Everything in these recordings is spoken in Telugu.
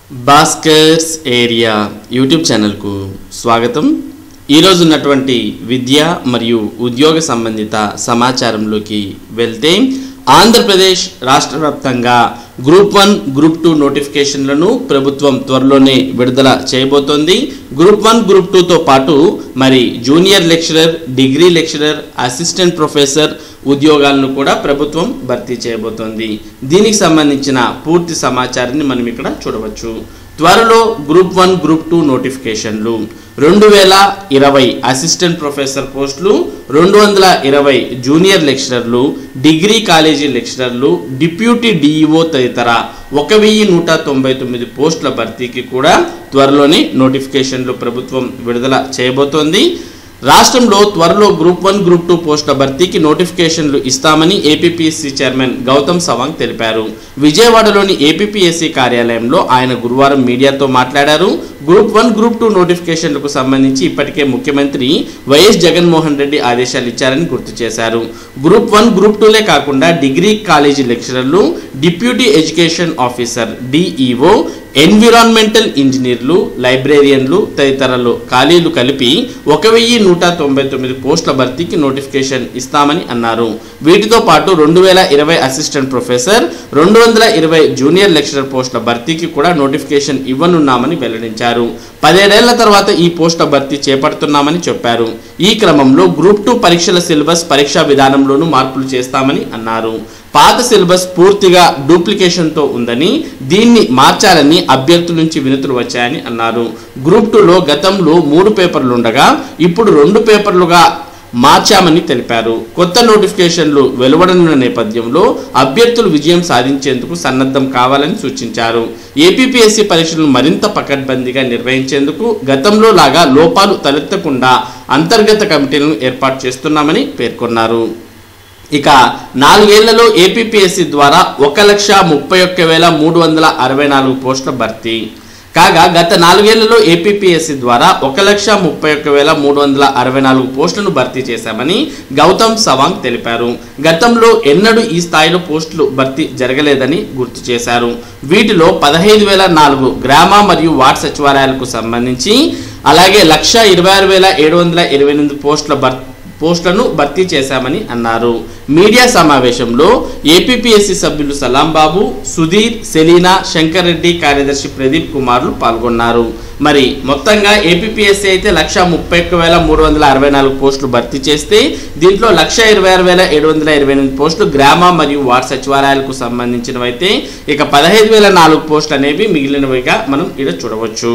భాస్కర్స్ ఏరియా యూట్యూబ్ ఛానల్కు స్వాగతం ఈరోజు ఉన్నటువంటి విద్య మరియు ఉద్యోగ సంబంధిత సమాచారంలోకి వెళ్తే ఆంధ్రప్రదేశ్ రాష్ట్ర వ్యాప్తంగా గ్రూప్ వన్ గ్రూప్ టూ నోటిఫికేషన్లను ప్రభుత్వం త్వరలోనే విడుదల చేయబోతోంది గ్రూప్ వన్ గ్రూప్ టూతో పాటు మరి junior lecturer degree lecturer assistant professor ఉద్యోగాలను కూడా ప్రభుత్వం భర్తీ చేయబోతోంది దీనికి సంబంధించిన పూర్తి సమాచారాన్ని మనం ఇక్కడ చూడవచ్చు త్వరలో గ్రూప్ వన్ గ్రూప్ టూ నోటిఫికేషన్లు రెండు వేల ఇరవై అసిస్టెంట్ ప్రొఫెసర్ పోస్టులు రెండు వందల ఇరవై జూనియర్ లెక్చరర్లు డిగ్రీ కాలేజీ లెక్చరర్లు డిప్యూటీ డిఈఓ తదితర ఒక వెయ్యి నూట తొంభై తొమ్మిది పోస్టుల భర్తీకి కూడా త్వరలోనే నోటిఫికేషన్లు ప్రభుత్వం విడుదల చేయబోతోంది రాష్ట్రంలో త్వరలో గ్రూప్ వన్ గ్రూప్ టూ పోస్టుల భర్తీకి నోటిఫికేషన్లు ఇస్తామని ఏపీపీఎస్సీ చైర్మన్ గౌతమ్ సవాంగ్ తెలిపారు విజయవాడలోని ఏపీపీఎస్సీ కార్యాలయంలో ఆయన గురువారం మీడియాతో మాట్లాడారు గ్రూప్ వన్ గ్రూప్ టూ నోటిఫికేషన్లకు సంబంధించి ఇప్పటికే ముఖ్యమంత్రి వైఎస్ జగన్మోహన్ రెడ్డి ఆదేశాలు ఇచ్చారని గుర్తు చేశారు గ్రూప్ వన్ గ్రూప్ టూలే కాకుండా డిగ్రీ కాలేజీ లెక్చరర్లు deputy education officer DEO environmental ఇంజనీర్లు లైబ్రేరియన్లు తదితరులు ఖాళీలు కలిపి ఒక వెయ్యి నూట తొంభై తొమ్మిది పోస్టుల భర్తీకి నోటిఫికేషన్ ఇస్తామని అన్నారు వీటితో పాటు రెండు వేల ఇరవై అసిస్టెంట్ ప్రొఫెసర్ రెండు వందల ఇరవై జూనియర్ లెక్చరర్ పోస్టుల భర్తీకి కూడా నోటిఫికేషన్ ఇవ్వనున్నామని వెల్లడించారు పదేడేళ్ల తర్వాత ఈ పోస్టుల భర్తీ చేపడుతున్నామని చెప్పారు ఈ క్రమంలో గ్రూప్ టూ పరీక్షల సిలబస్ పరీక్షా విధానంలోనూ మార్పులు చేస్తామని అన్నారు పాత సిలబస్ పూర్తిగా డూప్లికేషన్తో ఉందని దీన్ని మార్చాలని అభ్యర్థుల నుంచి వినతులు వచ్చాయని అన్నారు గ్రూప్ టూలో గతంలో మూడు పేపర్లు ఉండగా ఇప్పుడు రెండు పేపర్లుగా మార్చామని తెలిపారు కొత్త నోటిఫికేషన్లు వెలువడనున్న నేపథ్యంలో అభ్యర్థులు విజయం సాధించేందుకు సన్నద్ధం కావాలని సూచించారు ఏపీపీఎస్సీ పరీక్షలను మరింత పకడ్బందీగా నిర్వహించేందుకు గతంలో లాగా లోపాలు తలెత్తకుండా అంతర్గత కమిటీలను ఏర్పాటు చేస్తున్నామని పేర్కొన్నారు ఇక నాలుగేళ్లలో ఏపీపీఎస్సీ ద్వారా ఒక లక్ష ముప్పై ఒక్క వేల మూడు వందల అరవై నాలుగు పోస్టుల భర్తీ కాగా గత నాలుగేళ్లలో ఏపీపీఎస్సీ ద్వారా ఒక లక్ష ముప్పై ఒక్క వేల మూడు వందల అరవై నాలుగు పోస్టులను భర్తీ చేశామని గౌతమ్ సవాంగ్ తెలిపారు గతంలో ఎన్నడూ ఈ స్థాయిలో పోస్టులు భర్తీ జరగలేదని గుర్తు చేశారు వీటిలో పదహైదు వేల నాలుగు గ్రామ మరియు వార్డ్ సచివాలయాలకు సంబంధించి అలాగే లక్ష ఇరవై ఆరు వేల ఏడు వందల ఇరవై ఎనిమిది పోస్టుల భర్తీ పోస్టులను భర్తీ చేశామని అన్నారు మీడియా సమావేశంలో ఏపీపీఎస్సీ సభ్యులు సలాం బాబు సుధీర్ సెలీనా శంకర్ రెడ్డి కార్యదర్శి ప్రదీప్ కుమార్లు పాల్గొన్నారు మరి మొత్తంగా ఏపీపీఎస్సీ అయితే లక్ష ముప్పై ఒక్క వేల మూడు వందల అరవై నాలుగు పోస్టులు భర్తీ చేస్తే దీంట్లో లక్ష ఇరవై ఆరు వేల ఏడు వందల ఇరవై ఎనిమిది పోస్టులు గ్రామ మరియు వార్డ్ సచివాలయాలకు సంబంధించినవైతే ఇక పదహైదు వేల నాలుగు పోస్టులు అనేవి మిగిలినవిగా మనం ఇక్కడ చూడవచ్చు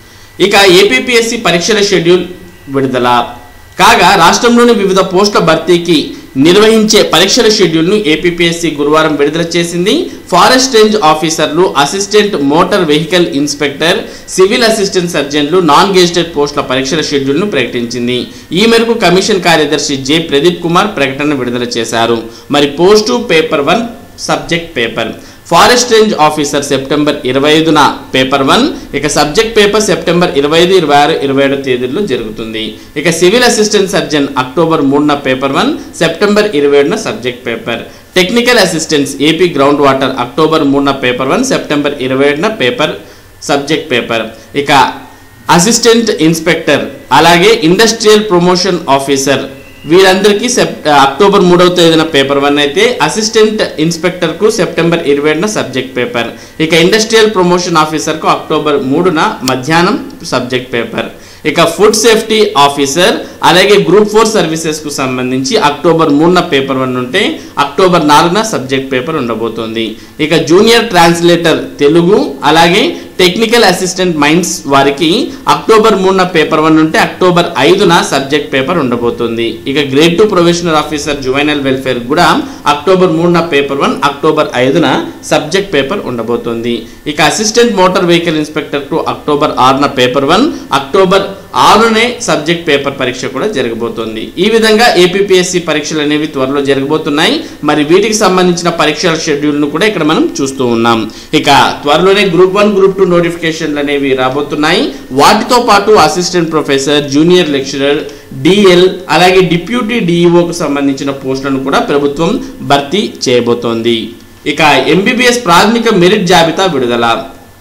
ఇక ఏపీపీఎస్సీ పరీక్షల షెడ్యూల్ విడుదల కాగా రాష్ట్రంలోని వివిధ పోస్టుల భర్తీకి నిర్వహించే పరీక్షల షెడ్యూల్ను ఏపీపీఎస్సీ గురువారం విడుదల చేసింది ఫారెస్ట్ రేంజ్ ఆఫీసర్లు assistant motor vehicle inspector civil assistant సర్జన్లు నాన్ గెజిటెడ్ పోస్టుల పరీక్షల షెడ్యూల్ను ప్రకటించింది ఈ మేరకు కమిషన్ కార్యదర్శి జె ప్రదీప్ కుమార్ ప్రకటన విడుదల చేశారు మరి post paper one subject paper forest range officer September ఇరవై ఐదున పేపర్ వన్ ఇక సబ్జెక్ట్ పేపర్ సెప్టెంబర్ ఇరవై ఐదు ఇరవై ఆరు ఇరవై ఏడు తేదీల్లో జరుగుతుంది ఇక సివిల్ అసిస్టెంట్ సర్జన్ అక్టోబర్ మూడున పేపర్ వన్ సెప్టెంబర్ ఇరవై ఏడున subject paper technical assistants AP ground water October మూడున పేపర్ వన్ సెప్టెంబర్ ఇరవై ఏడున పేపర్ సబ్జెక్ట్ పేపర్ ఇక అసిస్టెంట్ ఇన్స్పెక్టర్ అలాగే ఇండస్ట్రియల్ ప్రమోషన్ ఆఫీసర్ వీరందరికీ సెప్ అక్టోబర్ మూడవ తేదీన పేపర్ వన్ అయితే అసిస్టెంట్ ఇన్స్పెక్టర్కు సెప్టెంబర్ ఇరవై ఏడున సబ్జెక్ట్ పేపర్ ఇక ఇండస్ట్రియల్ ప్రమోషన్ ఆఫీసర్కు అక్టోబర్ మూడున మధ్యాహ్నం సబ్జెక్ట్ పేపర్ ఇక ఫుడ్ సేఫ్టీ ఆఫీసర్ అలాగే గ్రూప్ ఫోర్ సర్వీసెస్కు సంబంధించి అక్టోబర్ మూడున పేపర్ వన్ ఉంటే అక్టోబర్ నాలుగున సబ్జెక్ట్ పేపర్ ఉండబోతోంది ఇక జూనియర్ ట్రాన్స్లేటర్ తెలుగు అలాగే టెక్నికల్ అసిస్టెంట్ మైండ్స్ వారికి అక్టోబర్ మూడున పేపర్ వన్ ఉంటే అక్టోబర్ ఐదున సబ్జెక్ట్ పేపర్ ఉండబోతుంది ఇక grade two professional officer juvenile welfare కూడా అక్టోబర్ మూడున పేపర్ వన్ అక్టోబర్ ఐదున సబ్జెక్ట్ పేపర్ ఉండబోతుంది ఇక అసిస్టెంట్ మోటార్ వెహికల్ ఇన్స్పెక్టర్ టు అక్టోబర్ ఆరున పేపర్ వన్ అక్టోబర్ ఆరునే సబ్జెక్ట్ పేపర్ పరీక్ష కూడా జరగబోతోంది ఈ విధంగా ఏపీపీఎస్సీ పరీక్షలు అనేవి త్వరలో జరగబోతున్నాయి మరి వీటికి సంబంధించిన పరీక్షల షెడ్యూల్ను కూడా ఇక్కడ మనం చూస్తూ ఉన్నాం ఇక త్వరలోనే గ్రూప్ వన్ గ్రూప్ టూ నోటిఫికేషన్లు అనేవి రాబోతున్నాయి వాటితో పాటు assistant professor junior lecturer DL అలాగే డిప్యూటీ డిఈఓకు సంబంధించిన పోస్టులను కూడా ప్రభుత్వం భర్తీ చేయబోతోంది ఇక ఎంబీబీఎస్ ప్రాథమిక మెరిట్ జాబితా విడుదల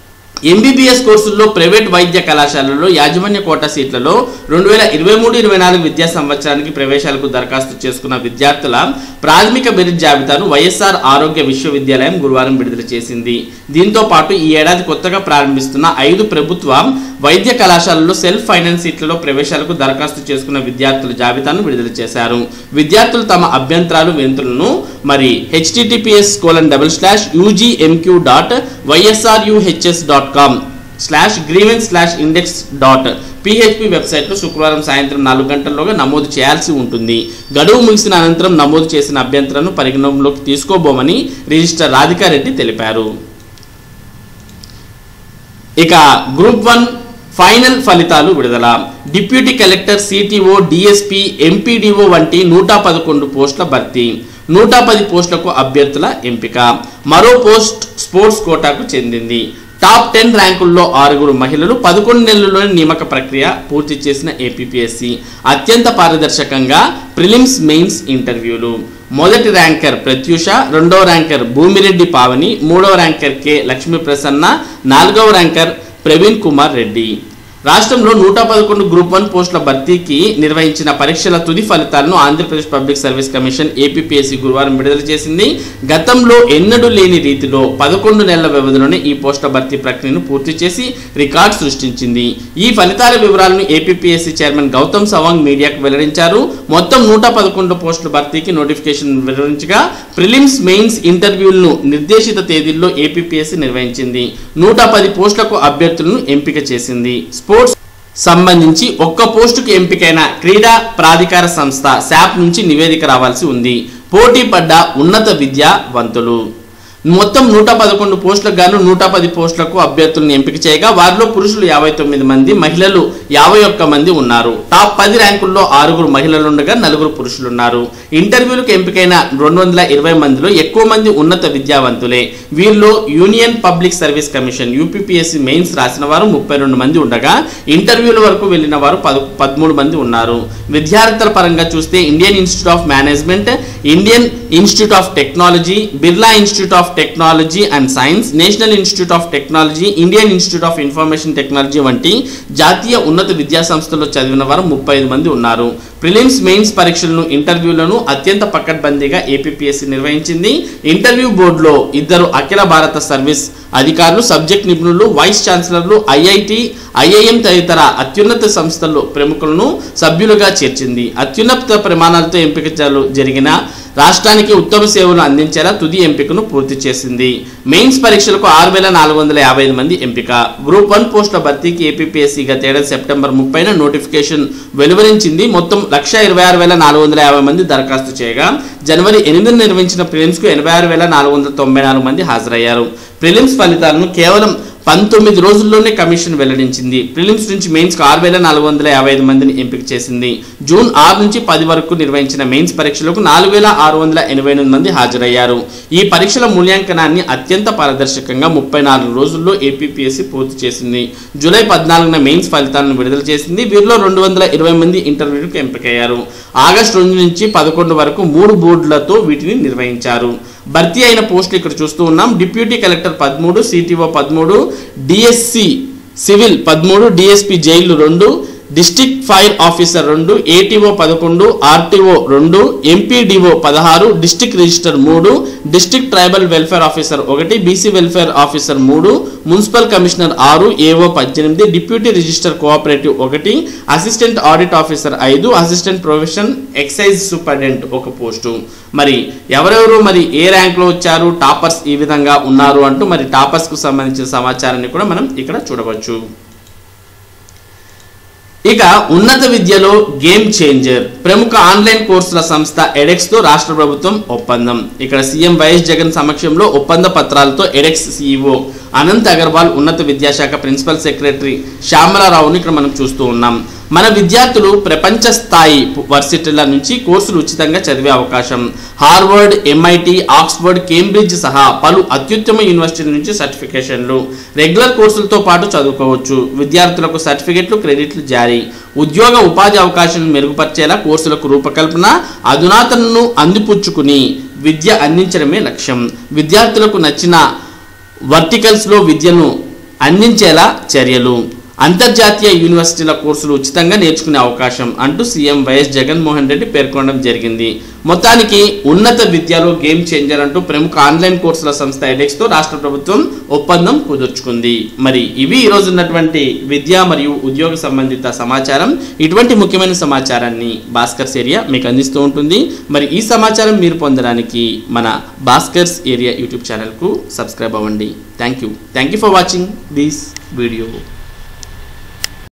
ఎంబీబీఎస్ కోర్సుల్లో ప్రైవేట్ వైద్య కళాశాలల్లో యాజమాన్య కోటా సీట్లలో రెండు వేల ఇరవై మూడు ఇరవై నాలుగు విద్యా సంవత్సరానికి ప్రవేశాలకు దరఖాస్తు చేసుకున్న విద్యార్థుల ప్రాథమిక మెరిట్ జాబితాను వైఎస్ఆర్ ఆరోగ్య విశ్వవిద్యాలయం గురువారం విడుదల చేసింది దీంతో పాటు ఈ ఏడాది కొత్తగా ప్రారంభిస్తున్న ఐదు ప్రభుత్వ వైద్య కళాశాలల్లో సెల్ఫ్ ఫైనాన్స్ సీట్లలో ప్రవేశాలకు దరఖాస్తు చేసుకున్న విద్యార్థుల జాబితాను విడుదల చేశారు విద్యార్థులు తమ అభ్యంతరాలు వింతులను మరి HTTPS colon double slash UGMQ dot YSRUHS dot com slash grievance slash index dot PHP వెబ్సైట్లో శుక్రవారం సాయంత్రం నాలుగు గంటల్లోగా నమోదు చేయాల్సి ఉంటుంది గడువు ముగిసిన అనంతరం నమోదు చేసిన అభ్యంతరాలను పరిగణనలోకి తీసుకోబోమని రిజిస్టర్ రాధికారెడ్డి తెలిపారు ఇక గ్రూప్ వన్ ఫైనల్ ఫలితాలు విడుదల deputy collector CTO DSP MPDO వంటి నూట పదకొండు పోస్టుల భర్తీ నూట పది పోస్టులకు అభ్యర్థుల ఎంపిక మరో పోస్ట్ స్పోర్ట్స్ కోటాకు చెందింది టాప్ టెన్ ర్యాంకుల్లో ఆరుగురు మహిళలు పదకొండు నెలల్లోని నియామక ప్రక్రియ పూర్తి చేసిన ఏపీపీఎస్సి అత్యంత పారదర్శకంగా ప్రిలిమ్స్ మెయిన్స్ ఇంటర్వ్యూలు మొదటి ర్యాంకర్ ప్రత్యూష రెండవ ర్యాంకర్ భూమిరెడ్డి పావని మూడవ ర్యాంకర్ కె లక్ష్మీ ప్రసన్న నాలుగవ ర్యాంకర్ ప్రవీణ్ కుమార్ రెడ్డి రాష్ట్రంలో నూట పదకొండు గ్రూప్ వన్ పోస్టుల భర్తీకి నిర్వహించిన పరీక్షల తుది ఫలితాలను Andhra Pradesh public service commission APPSC గురువారం విడుదల చేసింది గతంలో ఎన్నడూ లేని రీతిలో పదకొండు నెలల వ్యవధిలోనే ఈ పోస్టుల భర్తీ ప్రక్రియను పూర్తి చేసి రికార్డ్ సృష్టించింది ఈ ఫలితాల వివరాలను ఏపీపీఎస్సీ చైర్మన్ గౌతమ్ సవాంగ్ మీడియాకు వెల్లడించారు మొత్తం నూట పదకొండు పోస్టుల భర్తీకి నోటిఫికేషన్ వెల్లడించగా ప్రిలిమ్స్ మెయిన్స్ ఇంటర్వ్యూలను నిర్దేశిత తేదీల్లో ఏపీపీఎస్సీ నిర్వహించింది నూట పది పోస్టులకు అభ్యర్థులను ఎంపిక చేసింది స్పోర్ట్స్ సంబంధించి ఒక్క పోస్టుకు ఎంపికైన క్రీడా ప్రాధికార సంస్థ శాప్ నుంచి నివేదిక రావాల్సి ఉంది పోటీ పడ్డ ఉన్నత విద్యావంతులు మొత్తం నూట పదకొండు పోస్టులకు గాను నూట పది పోస్టులకు అభ్యర్థులను ఎంపిక చేయగా వారిలో పురుషులు యాభై తొమ్మిది మంది మహిళలు యాభై ఒక్క మంది ఉన్నారు టాప్ పది ర్యాంకుల్లో ఆరుగురు మహిళలు ఉండగా నలుగురు పురుషులు ఉన్నారు ఇంటర్వ్యూలకు ఎంపికైన రెండు వందల ఇరవై మందిలో ఎక్కువ మంది ఉన్నత విద్యావంతులే వీరిలో union public service commission UPPSC mains రాసిన వారు ముప్పై రెండు మంది ఉండగా ఇంటర్వ్యూల వరకు వెళ్ళిన వారు పద పదమూడు మంది ఉన్నారు విద్యార్థుల పరంగా చూస్తే Indian institute of management Indian institute of technology Birla institute of technology and science national institute of technology Indian institute of information technology వంటి జాతీయ ఉన్నత విద్యా సంస్థల్లో చదివిన వారు ముప్పై ఐదు మంది ఉన్నారు ప్రిలిమ్స్ మెయిన్స్ పరీక్షలను ఇంటర్వ్యూలను అత్యంత పకడ్బందీగా ఏపీపీఎస్సీ నిర్వహించింది ఇంటర్వ్యూ బోర్డులో ఇద్దరు అఖిల భారత సర్వీస్ అధికారులు సబ్జెక్ట్ నిపుణులు వైస్ ఛాన్సలర్లు ఐఐటి ఐఐఎం తదితర అత్యున్నత సంస్థల్లో ప్రముఖులను సభ్యులుగా చేర్చింది అత్యున్నత ప్రమాణాలతో ఎంపిక జరు- జరిగిన రాష్ట్రానికి ఉత్తమ సేవలు అందించేలా తుది ఎంపికను పూర్తి చేసింది మెయిన్స్ పరీక్షలకు ఆరు వేల నాలుగు వందల యాభై ఐదు మంది ఎంపిక గ్రూప్ వన్ పోస్టుల భర్తీకి ఏపీపీఎస్సీ గత ఏడాది సెప్టెంబర్ ముప్పైన నోటిఫికేషన్ వెలువరించింది మొత్తం లక్ష ఇరవై ఆరు వేల నాలుగు వందల యాభై మంది దరఖాస్తు చేయగా జనవరి ఎనిమిదిన నిర్వహించిన ప్రిలిమ్స్కు ఎనభై ఆరు వేల నాలుగు వందల తొంభై నాలుగు మంది హాజరయ్యారు ప్రిలిమ్స్ ఫలితాలను కేవలం పంతొమ్మిది రోజుల్లోనే కమిషన్ వెల్లడించింది ప్రిలిమ్స్ నుంచి మెయిన్స్ ఆరు వేల నాలుగు వందల యాభై ఐదు మందిని ఎంపిక చేసింది జూన్ ఆరు నుంచి పది వరకు నిర్వహించిన మెయిన్స్ పరీక్షలకు నాలుగు వేల ఆరు వందల ఎనభై ఎనిమిది మంది హాజరయ్యారు ఈ పరీక్షల మూల్యాంకనాన్ని అత్యంత పారదర్శకంగా ముప్పై నాలుగు రోజుల్లో ఏపీపీఎస్సీ పూర్తి చేసింది జూలై పద్నాలుగున మెయిన్స్ ఫలితాలను విడుదల చేసింది వీరిలో రెండు వందల ఇరవై మంది ఇంటర్వ్యూలకు ఎంపికయ్యారు ఆగస్టు రెండు నుంచి పదకొండు వరకు మూడు బోర్డులతో వీటిని నిర్వహించారు భర్తీ అయిన పోస్టులు ఇక్కడ చూస్తూ ఉన్నాం డిప్యూటీ కలెక్టర్ పదమూడు సిటిఓ పదమూడు డిఎస్సి సివిల్ పదమూడు డిఎస్పి జైలు రెండు డిస్టిక్ ఫైర్ ఆఫీసర్ రెండు ఏటీఓ పదకొండు ఆర్టీఓ రెండు ఎంపీడీఓ పదహారు డిస్టిక్ రిజిస్టర్ మూడు డిస్టిక్ ట్రైబల్ వెల్ఫేర్ ఆఫీసర్ ఒకటి బీసీ వెల్ఫేర్ ఆఫీసర్ మూడు మున్సిపల్ కమిషనర్ ఆరు ఏఓ పద్దెనిమిది డిప్యూటీ రిజిస్టర్ కోఆపరేటివ్ ఒకటి అసిస్టెంట్ ఆడిట్ ఆఫీసర్ ఐదు అసిస్టెంట్ ప్రొఫెషన్ ఎక్సైజ్ సూపరింటెండెంట్ ఒక పోస్టు మరి ఎవరెవరు మరి ఏ ర్యాంక్లో వచ్చారు టాపర్స్ ఈ విధంగా ఉన్నారు అంటూ మరి టాపర్స్కు సంబంధించిన సమాచారాన్ని కూడా మనం ఇక్కడ చూడవచ్చు ఇక ఉన్నత విద్యలో గేమ్ చేంజర్ ప్రముఖ ఆన్లైన్ కోర్సుల సంస్థ ఎడెక్స్ తో రాష్ట్ర ప్రభుత్వం ఒప్పందం ఇక్కడ సీఎం వైఎస్ జగన్ సమక్షంలో ఒప్పంద పత్రాలతో ఎడెక్స్ సీఈఓ అనంత్ అగర్వాల్ ఉన్నత విద్యాశాఖ ప్రిన్సిపల్ సెక్రటరీ శ్యామలారావుని ఇక్కడ మనం చూస్తూ ఉన్నాం మన విద్యార్థులు ప్రపంచ స్థాయి వర్సిటీల నుంచి కోర్సులు ఉచితంగా చదివే అవకాశం హార్వర్డ్ ఎంఐటి ఆక్స్ఫర్డ్ కేంబ్రిడ్జ్ సహా పలు అత్యుత్తమ యూనివర్సిటీల నుంచి సర్టిఫికేషన్లు రెగ్యులర్ కోర్సులతో పాటు చదువుకోవచ్చు విద్యార్థులకు సర్టిఫికెట్లు క్రెడిట్లు జారీ ఉద్యోగ ఉపాధి అవకాశాలను మెరుగుపరిచేలా కోర్సులకు రూపకల్పన అధునాతనను అందిపుచ్చుకుని విద్య అందించడమే లక్ష్యం విద్యార్థులకు నచ్చిన వర్టికల్స్లో విద్యను అందించేలా చర్యలు అంతర్జాతీయ యూనివర్సిటీల కోర్సులు ఉచితంగా నేర్చుకునే అవకాశం అంటూ సీఎం వైఎస్ జగన్మోహన్ రెడ్డి పేర్కొనడం జరిగింది మొత్తానికి ఉన్నత విద్యలో గేమ్ చేంజర్ అంటూ ప్రముఖ ఆన్లైన్ కోర్సుల సంస్థ ఎడెక్స్తో రాష్ట్ర ప్రభుత్వం ఒప్పందం కుదుర్చుకుంది మరి ఇవి ఈరోజు ఉన్నటువంటి విద్య మరియు ఉద్యోగ సంబంధిత సమాచారం ఇటువంటి ముఖ్యమైన సమాచారాన్ని భాస్కర్స్ ఏరియా మీకు అందిస్తూ ఉంటుంది మరి ఈ సమాచారం మీరు పొందడానికి మన భాస్కర్స్ ఏరియా యూట్యూబ్ ఛానల్కు సబ్స్క్రైబ్ అవ్వండి thank you thank you for watching this video